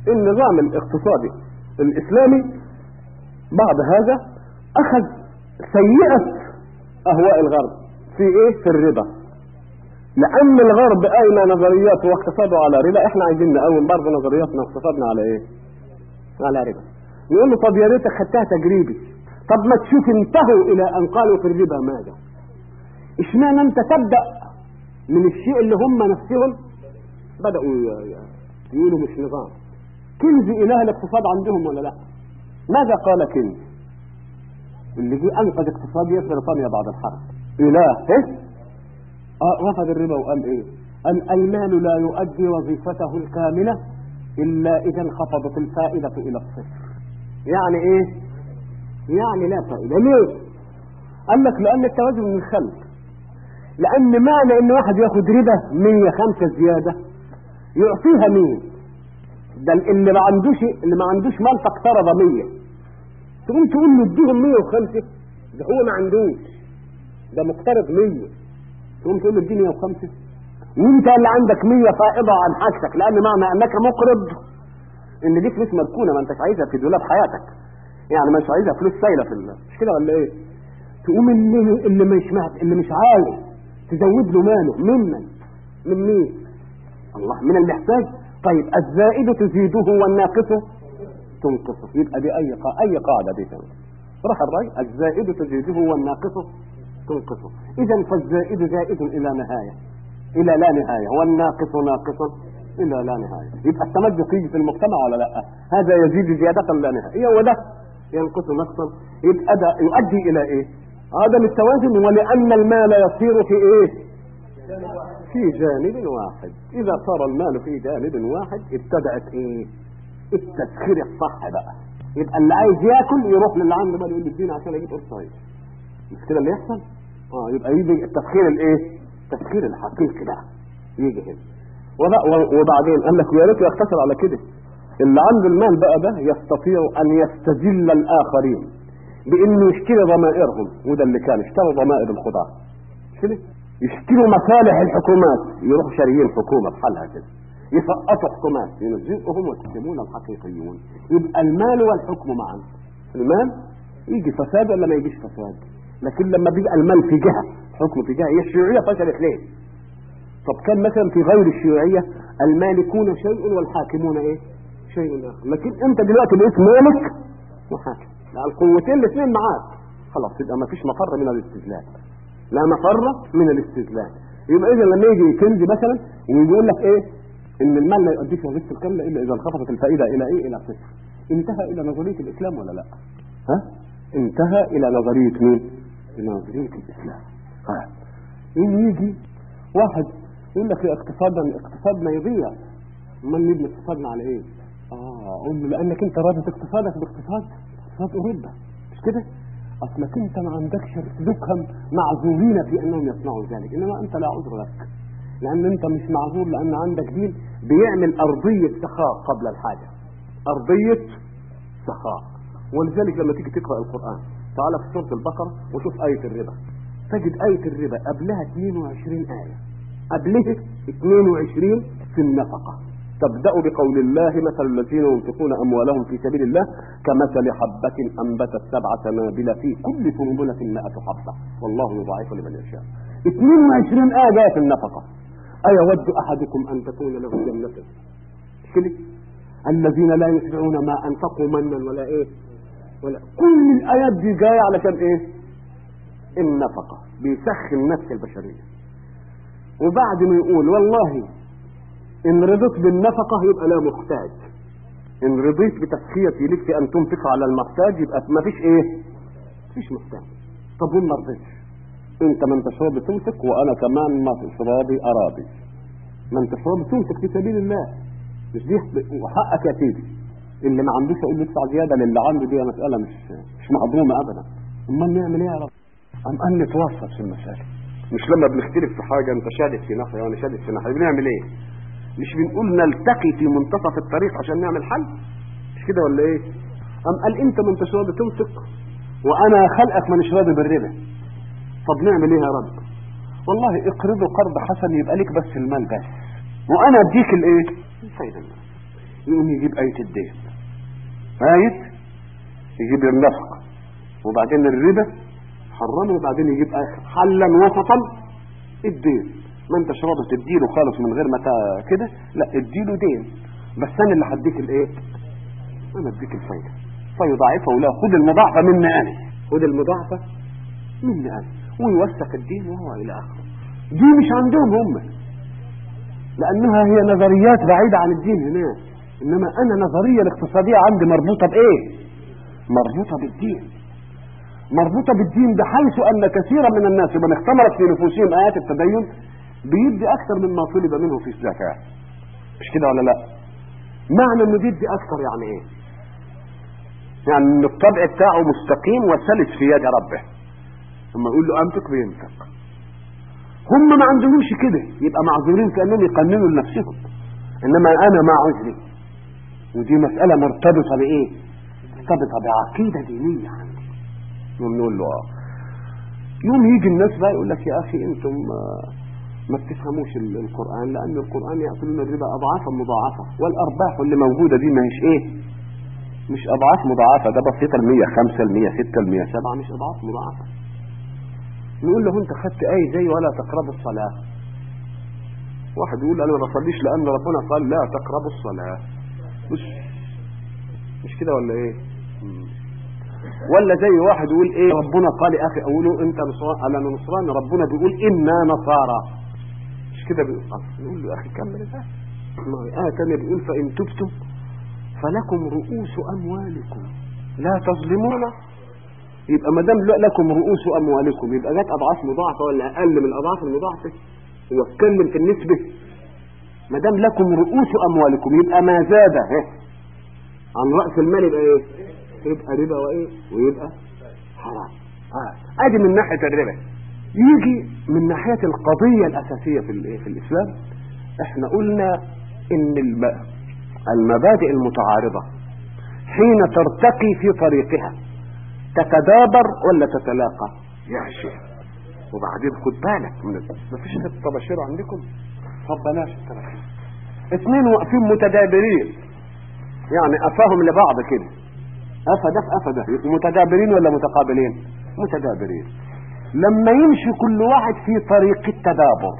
النظام الاقتصادي الاسلامي بعد هذا اخذ سيئة اهواء الغرب في ايه في الربا لان الغرب قايمه نظريات واقتصاده على ربا احنا عايزين نقوم برضه نظرياتنا واقتصادنا على ايه على ربا يقول له طب يا ريتك خدتها تجريبي طب ما تشوف انتهوا الى ان قالوا في الربا ماذا اشمعنى انت تبدا من الشيء اللي هم نفسهم بداوا ي- ي- يقولوا مش نظام كنز اله الاقتصاد عندهم ولا لا ماذا قال كنز اللي جه انقذ اقتصادية بريطانيا بعد الحرب اله ايه اه رفض الربا وقال ايه قال المال لا يؤدي وظيفته الكاملة الا اذا انخفضت الفائدة الى الصفر يعني ايه يعني لا فائدة ليه قال لك لان التوازن من الخلق لان معنى ان واحد ياخد ربا 105 زيادة يعطيها مين ده اللي ما عندوش اللي ما عندوش مال فاقترض 100 تقوم تقول له اديهم 105 ده هو ما عندوش ده مقترض 100 تقوم تقول له اديني 105 وانت اللي عندك 100 فائضة عن حاجتك لان معنى انك مقرض ان دي فلوس مركونة ما انتش عايزها في دولاب حياتك يعني مش عايزها فلوس سايلة في ال- مش كده ولا ايه تقوم اللي اللي مش مهت... اللي مش عايز تزود له ماله ممن من مين الله من المحتاج طيب الزائد تزيده والناقص تنقصه يبقى دي اي قا... اي قاعده دي كمان راح الراي الزائد تزيده والناقص تنقصه اذا فالزائد زائد الى نهايه الى لا نهايه والناقص ناقص الى لا نهايه يبقى التمزق يجي في المجتمع ولا لا هذا يزيد زياده لا نهايه هو ده ينقص نقصا يبقى ده يؤدي الى ايه عدم التوازن ولان المال يصير في ايه في جانب واحد اذا صار المال في جانب واحد ابتدأت ايه التسخير الصح بقى يبقى اللي عايز ياكل يروح للي عنده مال يقول له اديني عشان اجيب قرصايه مش كده اللي يحصل اه يبقى يجي التسخير الايه التسخير الحقيقي بقى يجي هنا وبقى- وبعدين قال لك يا ريت يقتصر على كده اللي عنده المال بقى ده يستطيع ان يستذل الاخرين بانه يشتري ضمائرهم وده اللي كان اشتروا ضمائر الخضار مش كده يشتروا مصالح الحكومات يروحوا شاريين حكومه بحالها كده يسقطوا حكومات ينزلهم ويكتمون الحقيقيون يبقى المال والحكم معا المال يجي فساد ولا ما يجيش فساد لكن لما بيبقى المال في جهه حكم في جهه هي الشيوعيه فشلت ليه طب كان مثلا في غير الشيوعيه المالكون شيء والحاكمون ايه شيء اخر لكن انت دلوقتي بقيت مالك وحاكم لا القوتين الاثنين معاك خلاص يبقى ما فيش مفر من الاستذلال لا مفر من الاستذلال يبقى اذا لما يجي كنز مثلا ويقول لك ايه ان المال لا يؤديك وظيفه الكامله الا اذا انخفضت الفائده الى ايه الى صفر انتهى الى نظريه الاسلام ولا لا ها انتهى الى نظريه مين الى نظريه الاسلام ها إن يجي واحد يقول لك اقتصادنا اقتصادنا يضيع امال نبني اقتصادنا على ايه اه قول له لانك انت رابط اقتصادك باقتصاد اقتصاد اوروبا مش كده اصلك انت ما عندكش سلوكهم معذورين في انهم يصنعوا ذلك انما انت لا عذر لك لان انت مش معذور لان عندك دين بيعمل ارضيه سخاء قبل الحاجه ارضيه سخاء ولذلك لما تيجي تقرا القران تعالى في سوره البقره وشوف ايه الربا تجد ايه الربا قبلها 22 ايه قبلها 22 في النفقه تبدأ بقول الله مثل الذين ينفقون أموالهم في سبيل الله كمثل حبة أنبتت سبع سنابل في كل سنبلة مائة حبة والله يضاعف لمن يشاء 22 آية جاية في النفقة أيود أحدكم أن تكون له جنة مش كده الذين لا يتبعون ما أنفقوا منا ولا إيه ولا كل الآيات دي جاية علشان إيه النفقة بيسخن نفس البشرية وبعد ما يقول والله ان رضيت بالنفقة يبقى لا محتاج ان رضيت بتسخيتي لك في ان تنفق على المحتاج يبقى ما فيش ايه فيش محتاج طب وين ما رضيتش انت ما انتش راضي تنفق وانا كمان ما فيش راضي اراضي ما انتش راضي تنفق في سبيل الله مش دي وحقك يا سيدي اللي ما عندوش اقول له ادفع زياده للي عنده دي مساله مش مش مهضومه ابدا امال نعمل ايه يا رب ام ان نتوسط في المسائل مش لما بنختلف في حاجه انت شادد في ناحيه وانا شادد في ناحيه بنعمل ايه مش بنقول نلتقي في منتصف الطريق عشان نعمل حل مش كده ولا ايه ام قال انت ما انتش راضي تنفق وانا خلقك مانيش راضي بالربا طب نعمل ايه يا رب والله اقرضوا قرض حسن يبقى لك بس المال بس وانا اديك الايه الفايده يقوم يجيب آية الدين آية يجيب النفقة وبعدين الربا حرمه وبعدين يجيب آية حلا وسطا الدين ما انتش راضي تديله خالص من غير ما تا- كده لا اديله دين بس انا اللي هديك الايه انا اديك الفايده فيضاعفه لا خد المضاعفه مني انا خد المضاعفه مني انا ويوثق الدين وهو الى اخره دي مش عندهم هم لانها هي نظريات بعيده عن الدين هناك انما انا نظريه الاقتصاديه عندي مربوطه بايه مربوطه بالدين مربوطه بالدين بحيث ان كثيرا من الناس من اختمرت في نفوسهم ايات التدين بيدي اكثر مما طلب منه في الزكاه مش كده ولا لا معنى انه بيدي اكثر يعني ايه يعني ان الطبع بتاعه مستقيم وسلس في يد ربه لما يقول له انفق بينفق هم ما عندهمش كده يبقى معذورين كانهم يقننوا لنفسهم انما انا مع عذري ودي مساله مرتبطه بايه مرتبطه بعقيده دينيه عندي يوم نقول له اه يوم يجي الناس بقى يقول لك يا اخي انتم آه، ما بتفهموش ال- القران لان القران ياكلون الربا اضعافا مضاعفه والارباح اللي موجوده دي ما هيش ايه مش اضعاف مضاعفه ده بسيطه ال 105 ال 106 ال 107 مش اضعاف مضاعفه نقول له انت خدت ايه زي ولا تقربوا الصلاه واحد يقول انا ما بصليش لان ربنا قال لا تقربوا الصلاه مش مش كده ولا ايه مم. ولا زي واحد يقول ايه ربنا قال يا اخي اقوله انت نصران انا نصران ربنا بيقول انا نصارى مش كده بيقول آه. نقول له يا اخي كمل الآية ما هي آية تانية بيقول فإن تبتم فلكم رؤوس أموالكم لا تظلمون يبقى ما دام لكم رؤوس أموالكم يبقى جت أضعاف مضاعفة ولا أقل من الأضعاف المضاعفة هو اتكلم في النسبة ما دام لكم رؤوس أموالكم يبقى ما زاد ها، عن رأس المال يبقى إيه؟ يبقى ربا وإيه؟ ويبقى حرام آه. أدي من ناحية الربا يجي من ناحية القضية الأساسية في الإيه؟ في الإسلام احنا قلنا ان الم- المبادئ المتعارضة حين ترتقي في طريقها تتدابر ولا تتلاقى يا شيخ وبعدين خد بالك من ما فيش الطباشير عندكم طب بلاش الطباشير اثنين واقفين متدابرين يعني قفاهم لبعض كده قفا ده في قفا ده يبقوا متدابرين ولا متقابلين متدابرين لما يمشي كل واحد في طريق التدابر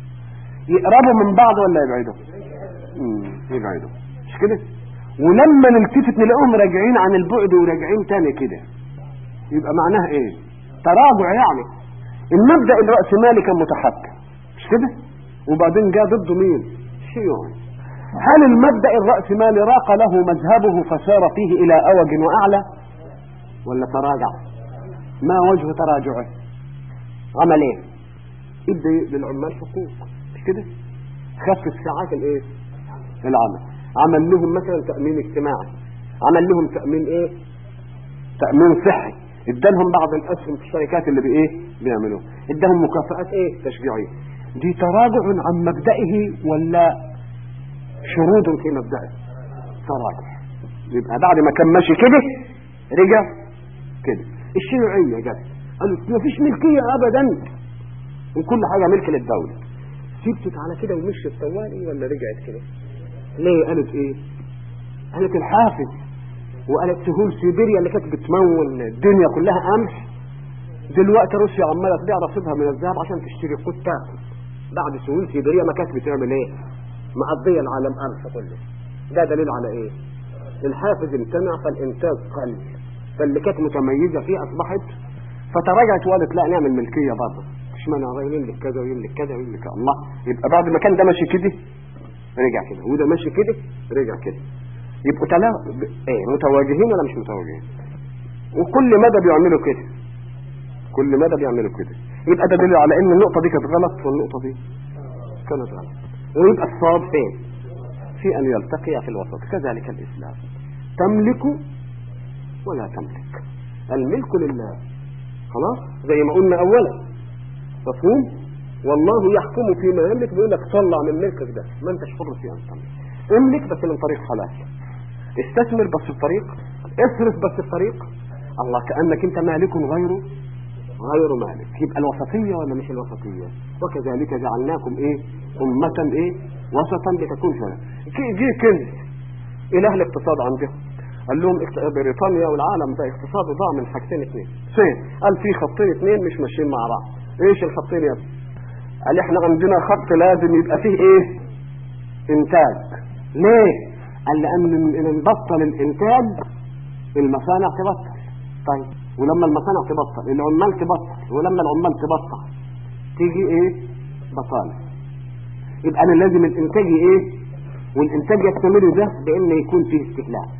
يقربوا من بعض ولا يبعدوا مم، يبعدوا مش كده ولما نلتفت نلاقيهم راجعين عن البعد وراجعين تاني كده يبقى معناها ايه تراجع يعني المبدا الراسمالي كان متحكم مش كده وبعدين جاء ضده مين الشيوعي هل المبدا الراسمالي راق له مذهبه فسار فيه الى اوج واعلى ولا تراجع ما وجه تراجعه عمل ايه ادى للعمال حقوق مش كده خفف ساعات الايه العمل عمل لهم مثلا تامين اجتماعي عمل لهم تامين ايه تامين صحي ادالهم بعض الاسهم في الشركات اللي بايه بيعملوها اداهم مكافآت ايه تشجيعيه دي تراجع عن مبدئه ولا شرود في مبدئه تراجع يبقى بعد ما كان ماشي كده رجع كده الشيوعيه جت قالوا ما فيش ملكيه ابدا وكل حاجه ملك للدوله سبتت على كده ومشيت طوالي ولا رجعت كده ليه قالت ايه قالت الحافز وقالت سهول سيبيريا اللي كانت بتمول الدنيا كلها قمح دلوقتي روسيا عماله تبيع رصيدها من الذهب عشان تشتري قوت تاكل بعد سهول سيبيريا ما كانت بتعمل ايه مقضيه العالم قمح كله ده دليل على ايه الحافز امتنع فالانتاج قل فاللي كانت متميزه فيه اصبحت فتراجعت وقالت لا نعمل ملكيه برضه مش مانع يملك كذا ويملك كذا ويملك الله يبقى بعد ما كان ده ماشي كده رجع كده وده ماشي كده رجع كده يبقوا تلا ايه متواجهين ولا مش متواجهين وكل مدى بيعملوا كده كل مدى بيعملوا كده يبقى ده دليل على ان النقطه دي كانت غلط والنقطه دي كانت غلط ويبقى الصواب فين في ان يلتقي في الوسط كذلك الاسلام تملك ولا تملك الملك لله خلاص زي ما قلنا اولا مفهوم والله يحكم فيما يملك بيقول لك طلع من ملكك ده ما انتش حر في ان تملك املك بس من طريق حلال استثمر بس الطريق اصرف بس الطريق الله كانك انت مالك غيره غير مالك يبقى الوسطيه ولا مش الوسطيه وكذلك جعلناكم ايه امه ايه وسطا لتكون شهداء جه كنز اله الاقتصاد عندهم قال لهم اقت- بريطانيا والعالم ده اقتصاده ضاع من حاجتين اثنين فين قال في خطين اثنين مش ماشيين مع بعض ايش الخطين يا ابني قال احنا عندنا خط لازم يبقى فيه ايه انتاج ليه قال لان ان نبطل الانتاج المصانع تبطل طيب ولما المصانع تبطل العمال تبطل ولما العمال تبطل تيجي ايه بطاله يبقى انا لازم الانتاج ايه والانتاج يستمر ده بان يكون فيه استهلاك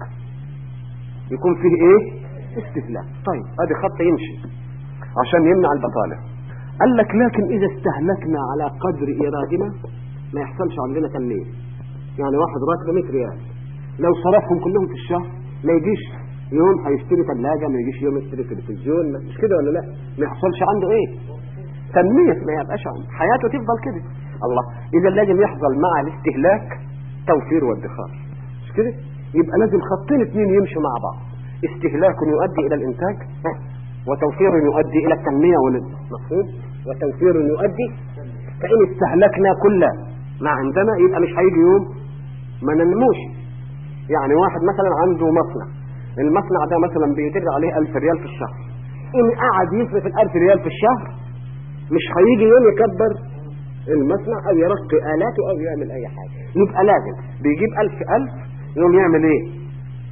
يكون فيه ايه استهلاك طيب ادي خط يمشي عشان يمنع البطاله قال لك لكن اذا استهلكنا على قدر ايرادنا ما يحصلش عندنا تنميه يعني واحد راتبه 100 ريال لو صرفهم كلهم في الشهر ما يجيش يوم هيشتري ثلاجه ما يجيش يوم يشتري تلفزيون مش كده ولا لا ما يحصلش عنده ايه تنميه ما يبقاش عنده حياته تفضل كده الله اذا لازم يحصل مع الاستهلاك توفير وادخار مش كده يبقى لازم خطين اثنين يمشوا مع بعض استهلاك يؤدي الى الانتاج ها، وتوفير يؤدي الى التنميه والمفهوم وتوفير يؤدي فان استهلكنا كل ما عندنا يبقى مش هيجي يوم ما ننموش يعني واحد مثلا عنده مصنع المصنع ده مثلا بيدر عليه 1000 ريال في الشهر ان قعد يصرف ال 1000 ريال في الشهر مش هيجي يوم يكبر المصنع او يرقي الاته او يعمل اي حاجه يبقى لازم بيجيب 1000 1000 يوم يعمل ايه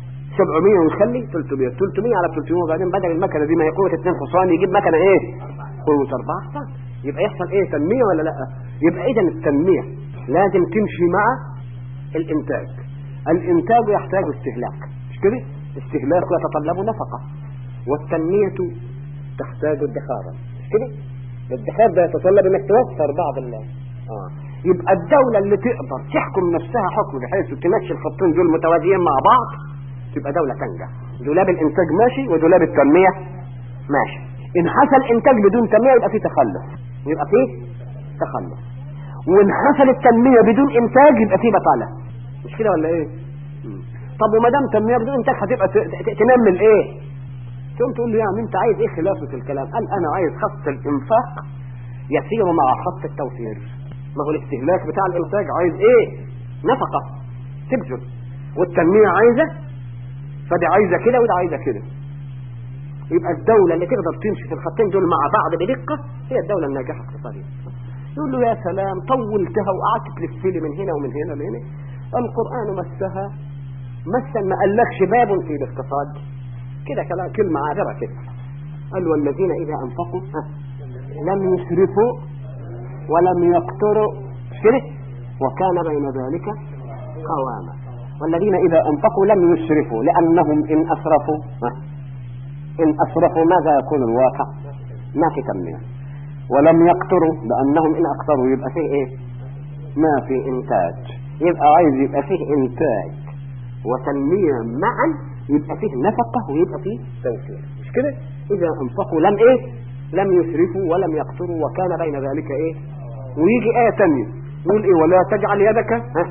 700 ويخلي 300 300 على 300 وبعدين بدل المكنه دي ما هي قوه 2 حصان يجيب مكنه ايه قوه 4 حصان يبقى يحصل ايه تنميه ولا لا يبقى اذا التنميه لازم تمشي مع الانتاج الانتاج يحتاج استهلاك مش كده استهلاك يتطلب نفقه والتنميه تحتاج ادخارا مش كده الادخار ده يتطلب انك توفر بعض ال اه يبقى الدولة اللي تقدر تحكم نفسها حكم بحيث تمشي الخطين دول متوازيين مع بعض تبقى دولة تنجح دولاب الانتاج ماشي ودولاب التنمية ماشي ان حصل انتاج بدون تنمية يبقى فيه تخلف يبقى فيه تخلف وان حصل التنمية بدون انتاج يبقى فيه بطالة مش كده ولا ايه مم. طب وما دام تنمية بدون انتاج هتبقى ت- ت- تنمي الايه تقوم تقول له يعني انت عايز ايه خلافة الكلام قال انا عايز خط الانفاق يسير مع خط التوفير ما هو الاستهلاك بتاع الانتاج عايز ايه نفقة تبذل والتنمية عايزة فدي عايزة كده وده عايزة كده يبقى الدولة اللي تقدر تمشي في الخطين دول مع بعض بدقة هي الدولة الناجحة اقتصاديا يقول له يا سلام طولتها وقعدت تلف لي من هنا ومن هنا لهنا القرآن مسها مسا ما قالكش باب في الاقتصاد كده كلام كلمة عابرة كده قال والذين إذا أنفقوا ها، لم يسرفوا ولم يقتروا شرك وكان بين ذلك قواما والذين إذا أنفقوا لم يسرفوا لأنهم إن أسرفوا ها، إن أسرفوا ماذا يكون الواقع ما في تنمية ولم يقتروا لأنهم إن أقتروا يبقى فيه إيه ما في إنتاج يبقى عايز يبقى فيه إنتاج وتنمية معا يبقى فيه نفقة ويبقى فيه توفير مش كده إذا أنفقوا لم إيه لم يسرفوا ولم يقتروا وكان بين ذلك إيه ويجي آية تانية يقول إيه ولا تجعل يدك ها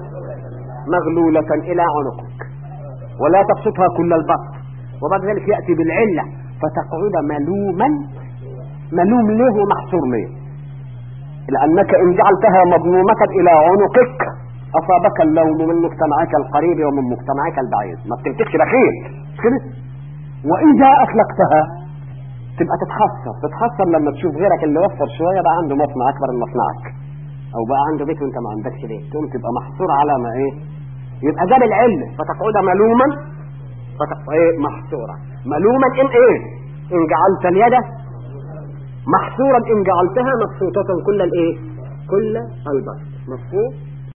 مغلولة إلى عنقك ولا تبسطها كل البسط وبعد ذلك يأتي بالعلة فتقعد ملوما ملوم له ومحصور ليه لأنك إن جعلتها مضمومة إلى عنقك أصابك اللوم من مجتمعك القريب ومن مجتمعك البعيد ما بتمسكش بخير مش كده وإذا أطلقتها تبقى تتخسر تتخسر لما تشوف غيرك اللي وفر شوية بقى عنده مصنع أكبر من مصنعك أو بقى عنده بيت وأنت ما عندكش بيت تقوم تبقى محصور على ما إيه يبقى جاب العلة فتقعد ملوما فتق... إيه محصورا ملوما إن إيه إن جعلت اليد محصورا إن جعلتها مبسوطة كل الإيه كل البسط مفهوم